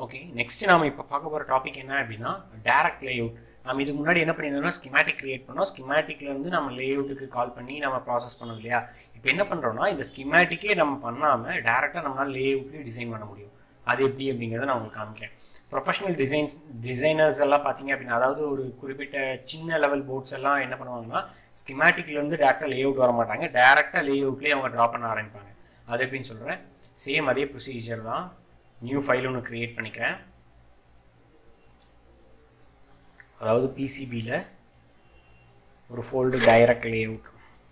okay next நாம இப்போ பார்க்க போகிற டாபிக் என்ன அப்படின்னா டேரக்ட் லேஅவுட் நம்ம இதுக்கு முன்னாடி என்ன பண்ணியிருந்தோம்னா ஸ்கிமேட்டிக் கிரியேட் பண்ணோம் ஸ்கிமேட்டிக்ல இருந்து நம்ம லேஅவுட்டுக்கு கால் பண்ணி நம்ம ப்ராசஸ் பண்ணோம் இல்லையா இப்போ என்ன பண்ணுறோம்னா இந்த ஸ்கிமேட்டிக்கே நம்ம பண்ணாமல் டேரெக்டாக நம்மளால் லேஅவுட்லேயே டிசைன் பண்ண முடியும் அது எப்படி அப்படிங்கிறத நான் உங்களுக்கு காமிக்கிறேன் ப்ரொஃபஷனல் டிசைன்ஸ் டிசைனர்ஸ் எல்லாம் பார்த்தீங்க அப்படின்னா அதாவது ஒரு குறிப்பிட்ட சின்ன லெவல் போர்ட்ஸ் எல்லாம் என்ன பண்ணுவாங்கன்னா ஸ்கிமேட்டிக்ல இருந்து டேரெக்டாக லேஅவுட் வர மாட்டாங்க டேரெக்டாக லேஅவுட்லேயே அவங்க ட்ரா பண்ண ஆரம்பிப்பாங்க அது எப்படின்னு சொல்கிறேன் சேம் அதே ப்ரொசீஜர் தான் நியூ ஃபைல் ஒன்று க்ரியேட் பண்ணிக்கிறேன் அதாவது பிசிபியில் ஒரு ஃபோல்டு டைரக்ட் லேஅவுட்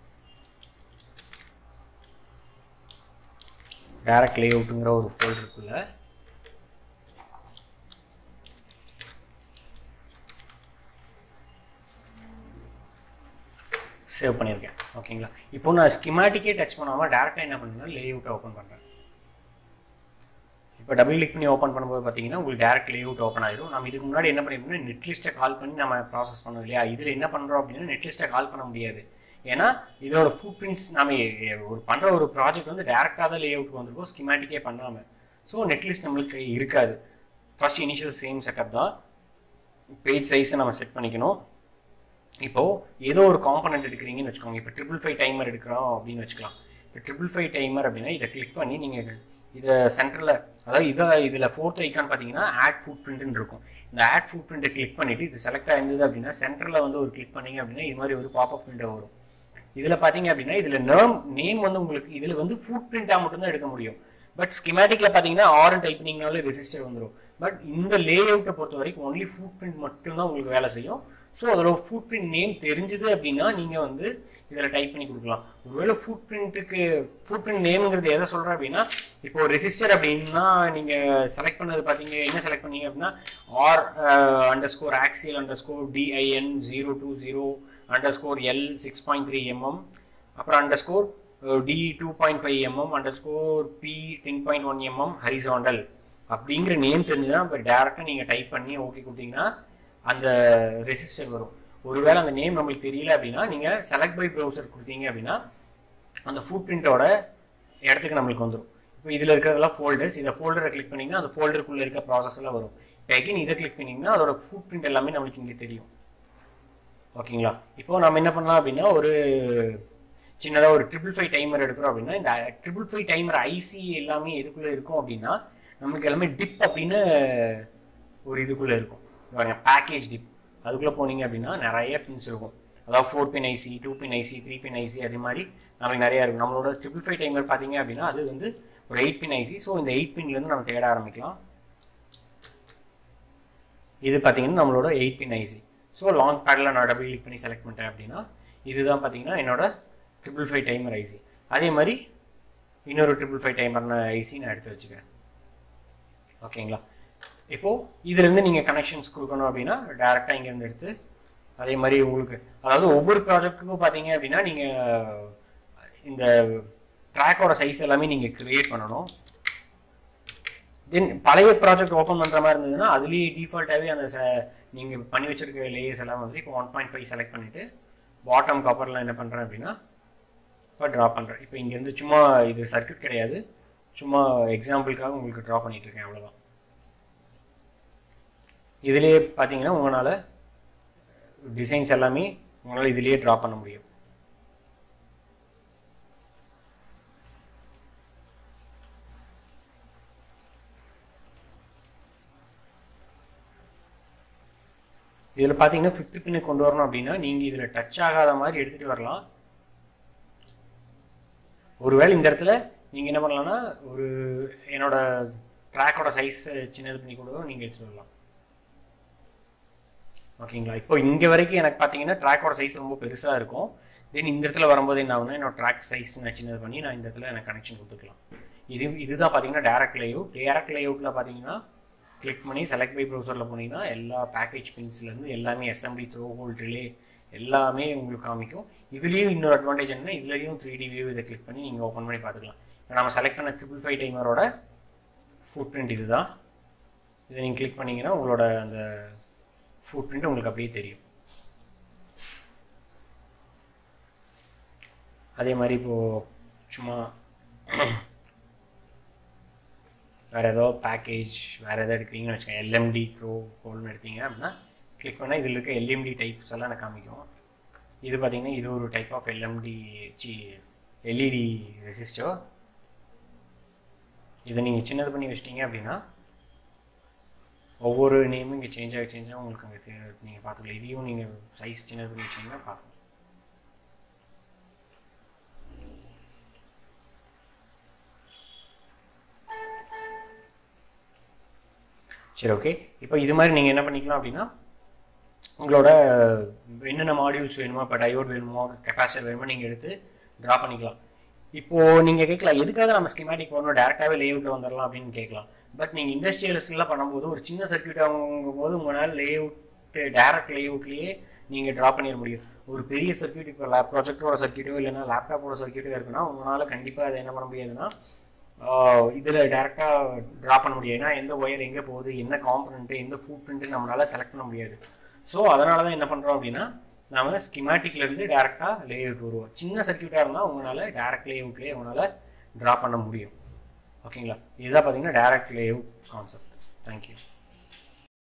டைரக்ட் லேஅவுட்டுங்கிற ஒரு ஃபோல்டருக்குள்ள சேவ் பண்ணியிருக்கேன் ஓகேங்களா இப்போ நான் ஸ்கிமேட்டிக்கே டச் பண்ணாமல் டேரெக்டாக என்ன பண்ணுறேன் லேஅவுட்டை ஓப்பன் பண்ணுறேன் இப்போ டபுள் கிளிக் பண்ணி ஓப்பன் பண்ணும்போது பார்த்தீங்கன்னா உங்களுக்கு டேரக்ட் லேஅவுட் ஓப்பன் ஆயிடும் நம்ம இதுக்கு முன்னாடி என்ன பண்ணிருக்கோம்னா நெட்லிஸ்ட்டை கால் பண்ணி நம்ம ப்ராசஸ் பண்ணோம் இல்லையா இதில் என்ன பண்ணுறோம் அப்படின்னா நெட்லிஸ்ட்டை கால் பண்ண முடியாது ஏன்னா இதோட ஃபுட் பிரிண்ட்ஸ் நம்ம ஒரு பண்ணுற ஒரு ப்ராஜெக்ட் வந்து டேரெக்டாக தான் லேஅவுட் வந்திருக்கும் ஸ்கிமேட்டிக்கே பண்ணாமல் ஸோ நெட்லிஸ்ட் நம்மளுக்கு இருக்காது ஃபர்ஸ்ட் இனிஷியல் சேம் செட்டப் தான் பேஜ் சைஸை நம்ம செட் பண்ணிக்கணும் இப்போது ஏதோ ஒரு காம்பனண்ட் எடுக்கிறீங்கன்னு வச்சுக்கோங்க இப்போ ட்ரிபிள் ஃபைவ் டைமர் எடுக்கிறோம் அப்படின்னு வச்சுக்கலாம் இப்போ ட்ரிபிள் ஃபைவ் டைமர் அப்படின்னா இதை கிளிக் பண்ணி நீங்கள் இதை சென்டரில் அதாவது இதை இதில் ஃபோர்த் ஐக்கான் பார்த்தீங்கன்னா ஆட் ஃபுட் பிரிண்ட்னு இருக்கும் இந்த ஆட் ஃபுட் பிரிண்ட்டை கிளிக் பண்ணிவிட்டு இது செலக்ட் ஆயிருந்தது அப்படின்னா சென்டரில் வந்து ஒரு கிளிக் பண்ணீங்க அப்படின்னா இது மாதிரி ஒரு பாப்அப் விண்டோ வரும் இதில் பார்த்தீங்க அப்படின்னா இதில் நேம் நேம் வந்து உங்களுக்கு இதில் வந்து ஃபுட் பிரிண்ட்டாக மட்டும்தான் எடுக்க முடியும் பட் ஸ்கிமேட்டிக்கில் பார்த்தீங்கன்னா ஆரன் டைப் பண்ணிங்கனாலே ரெசிஸ்டர் வந்துடும் பட் இந்த லே அவுட்டை பொறுத்த வரைக்கும் ஒன்லி ஃபுட் பிரிண்ட் மட்டும்தான் உங்களுக்கு வேலை செய்யும் ஸோ அதோட ஃபுட் பிரிண்ட் நேம் தெரிஞ்சுது அப்படின்னா நீங்கள் வந்து இதில் டைப் பண்ணி கொடுக்கலாம் ஒருவேளை ஃபுட் பிரிண்ட்டுக்கு ஃபுட் பிரிண்ட் நேம்ங்கிறது எதை சொல்கிறேன் அப்படின்னா இப்போ ரெசிஸ்டர் அப்படின்னா நீங்கள் செலக்ட் பண்ணது பார்த்தீங்க என்ன செலக்ட் பண்ணீங்க அப்படின்னா R underscore axial underscore DIN zero two zero underscore L six point three mm அப்புறம் underscore D two point five mm underscore P ten point one mm horizontal அப்படிங்கிற name தெரிஞ்சுதான் இப்போ டேரெக்டாக நீங்கள் type பண்ணி okay கொடுத்தீங்கன்னா அந்த resistor வரும் ஒருவேளை அந்த நேம் நம்மளுக்கு தெரியல அப்படின்னா நீங்கள் செலக்ட் பை ப்ரௌசர் கொடுத்தீங்க அப்படின்னா அந்த ஃபுட் பிரிண்டோட இடத்துக்கு நம்மளுக்கு வந்துடும் இப்போ இதில் இருக்கிறதெல்லாம் ஃபோல்டர்ஸ் இதை ஃபோல்டரை கிளிக் பண்ணிங்கன்னா அந்த ஃபோல்டருக்குள்ளே இருக்க ப்ராசஸ் எல்லாம் வரும் இப்போ எகைன் இதை கிளிக் பண்ணிங்கன்னா அதோட ஃபுட் பிரிண்ட் எல்லாமே நம்மளுக்கு இங்கே தெரியும் ஓகேங்களா இப்போ நம்ம என்ன பண்ணலாம் அப்படின்னா ஒரு சின்னதாக ஒரு ட்ரிபிள் ஃபைவ் டைமர் எடுக்கிறோம் அப்படின்னா இந்த ட்ரிபிள் ஃபைவ் டைமர் ஐசி எல்லாமே எதுக்குள்ளே இருக்கும் அப்படின்னா நம்மளுக்கு எல்லாமே டிப் அப்படின்னு ஒரு இதுக்குள்ளே இருக்கும் பாருங்க பேக்கேஜ் டிப் அதுக்குள்ளே போனீங்க அப்படின்னா நிறைய பின்ஸ் இருக்கும் அதாவது four pin IC two pin IC three pin IC அதே மாதிரி நம்மளுக்கு நிறையா இருக்கும் நம்மளோட ட்ரிபிள் ஃபைவ் டைமர் பார்த்தீங்க அப்படின்னா அது வந்து ஒரு எயிட் பின் ஐசி ஸோ இந்த எயிட் பின்லேருந்து நம்ம தேட ஆரம்பிக்கலாம் இது பார்த்தீங்கன்னா நம்மளோட eight pin IC so long பேடில் நான் டபுள் கிளிக் பண்ணி செலக்ட் பண்ணிட்டேன் அப்படின்னா இதுதான் பார்த்தீங்கன்னா என்னோட ட்ரிபிள் ஃபைவ் டைமர் ஐசி அதே மாதிரி இன்னொரு ட்ரிபிள் ஃபைவ் டைமர் ஐசி நான் எடுத்து வச்சுக்கிறேன் ஓகேங்களா இப்போது இதுலேருந்து நீங்கள் கனெக்ஷன்ஸ் கொடுக்கணும் அப்படின்னா டேரெக்டாக இங்கேருந்து எடுத்து அதே மாதிரி உங்களுக்கு அதாவது ஒவ்வொரு ப்ராஜெக்ட்டுக்கும் பார்த்தீங்க அப்படின்னா நீங்கள் இந்த ட்ராக்கோட சைஸ் எல்லாமே நீங்கள் க்ரியேட் பண்ணணும் தென் பழைய ப்ராஜெக்ட் ஓப்பன் பண்ணுற மாதிரி இருந்ததுன்னா அதுலேயே டிஃபால்ட்டாகவே அந்த ச நீங்கள் பண்ணி வச்சிருக்க லேயர்ஸ் எல்லாம் வந்து இப்போ ஒன் பாயிண்ட் ஃபைவ் செலக்ட் பண்ணிவிட்டு பாட்டம் கப்பரில் என்ன பண்ணுறேன் அப்படின்னா இப்போ ட்ரா பண்ணுறேன் இப்போ இங்கேருந்து சும்மா இது சர்க்கியூட் கிடையாது சும்மா எக்ஸாம்பிளுக்காக உங்களுக்கு ட்ரா பண்ணிட்டு இருக்கேன் அவ்வளோதான் இதுலேயே பார்த்தீங்கன்னா உங்களால் டிசைன்ஸ் எல்லாமே உங்களால் இதுலேயே ட்ரா பண்ண முடியும் இதில் பார்த்தீங்கன்னா ஃபிஃப்த் பின்னு கொண்டு வரணும் அப்படின்னா நீங்கள் இதில் டச் ஆகாத மாதிரி எடுத்துகிட்டு வரலாம் ஒருவேளை இந்த இடத்துல நீங்கள் என்ன பண்ணலாம்னா ஒரு என்னோட ட்ராக்கோட சைஸ் சின்னது பண்ணி கூட நீங்கள் எடுத்துகிட்டு வரலாம் ஓகேங்களா இப்போ இங்கே வரைக்கும் எனக்கு பார்த்தீங்கன்னா ட்ராக்கோட சைஸ் ரொம்ப பெருசாக இருக்கும் தென் இந்த இடத்துல வரும்போது என்ன ஆகுனா என்னோட ட்ராக் சைஸ் நான் சின்னது பண்ணி நான் இந்த இடத்துல எனக்கு கனெக்ஷன் கொடுத்துக்கலாம் இது இதுதான் பார்த்தீங்கன்னா டேரக்ட் லேஅவுட் டேரக்ட் லேஅவுட்டில் பார்த்தீங்கன்னா கிளிக் பண்ணி செலக்ட் பை ப்ரௌசரில் போனீங்கன்னா எல்லா பேக்கேஜ் பின்ஸ்லேருந்து எல்லாமே எஸ்எம்டி த்ரோ ஹோல் ரிலே எல்லாமே உங்களுக்கு காமிக்கும் இதுலேயும் இன்னொரு அட்வான்டேஜ் என்ன இதுலேயும் த்ரீ டி வியூ இதை கிளிக் பண்ணி நீங்கள் ஓப்பன் பண்ணி பார்த்துக்கலாம் இப்போ நம்ம செலக்ட் பண்ண ட்ரிபிள் ஃபைவ் டைமரோட ஃபுட் பிரிண்ட் இது தான் இதை நீங்கள் கிளிக் பண்ணிங்கன்னா உங்களோட அந்த ஃபுட் பிரிண்ட் உங்களுக்கு அப்படியே தெரியும் அதே மாதிரி இப்போது சும்மா வேறு ஏதோ பேக்கேஜ் வேறு எதாவது எடுக்கிறீங்கன்னு வச்சுக்கோங்க எல்எம்டி க்ரோ கோல்னு எடுத்தீங்க அப்படின்னா கிளிக் பண்ணால் இதில் இருக்க எல்எம்டி டைப்ஸ் எல்லாம் எனக்கு காமிக்கும் இது பார்த்தீங்கன்னா இது ஒரு type of LMD C LED resistor இதை நீங்கள் சின்னது பண்ணி வச்சிட்டீங்க அப்படின்னா ஒவ்வொரு நேமும் இங்கே சேஞ்ச் ஆகி சேஞ்ச் ஆக உங்களுக்கு அங்கே நீங்கள் பார்த்துக்கலாம் இதையும் நீங்கள் சைஸ் சின்னது பண்ணி வச்சிங்கன்னா பார்க்கலாம் சரி ஓகே இப்போ இது மாதிரி நீங்கள் என்ன பண்ணிக்கலாம் அப்படின்னா உங்களோட என்னென்ன மாடியூல்ஸ் வேணுமோ இப்போ டயோட் வேணுமோ கெப்பாசிட்டர் வேணுமோ நீங்கள் எடுத்து ட்ரா பண்ணிக்கலாம் இப்போது நீங்கள் கேட்கலாம் எதுக்காக நம்ம ஸ்கிமேட்டிக் வரணும் டேரெக்டாகவே லேஅவுட்டில் வந்துடலாம் அப்படின்னு கேட்கலாம் பட் நீங்கள் இண்டஸ்ட்ரியலிஸ்ட்லாம் பண்ணும்போது ஒரு சின்ன சர்க்கியூட் ஆகும்போது போது உங்களால் லேஅவுட்டு டேரக்ட் லேஅவுட்லேயே நீங்கள் ட்ரா பண்ணிட முடியும் ஒரு பெரிய சர்க்கியூட் இப்போ லேப் ப்ராஜெக்டரோட சர்க்கியூட்டோ இல்லைன்னா லேப்டாப்போட சர்க்கியூட்டோ இருக்குன்னா உங்களால் கண்டிப்பாக அதை என்ன பண்ண முடியாதுன்னா இதில் டேரெக்டாக ட்ரா பண்ண முடியாது ஏன்னா எந்த ஒயர் எங்கே போகுது என்ன காம்பனண்ட்டு எந்த ஃபுட் பிரிண்ட்டு நம்மளால் செலக்ட் பண்ண முடியாது ஸோ அதனால தான் என்ன பண்ணுறோம் அப்படின்னா நாம ஸ்கிமேட்டிக்லேருந்து டேரெக்டாக லேஅவுட் வருவோம் சின்ன சர்க்கியூட்டாக இருந்தால் உங்களால் டேரக்ட் லேஅவுட்லேயே உங்களால் ட்ரா பண்ண முடியும் ஓகேங்களா இதுதான் பார்த்தீங்கன்னா டேரக்ட் லேஅவுட் கான்செப்ட் தேங்க்யூ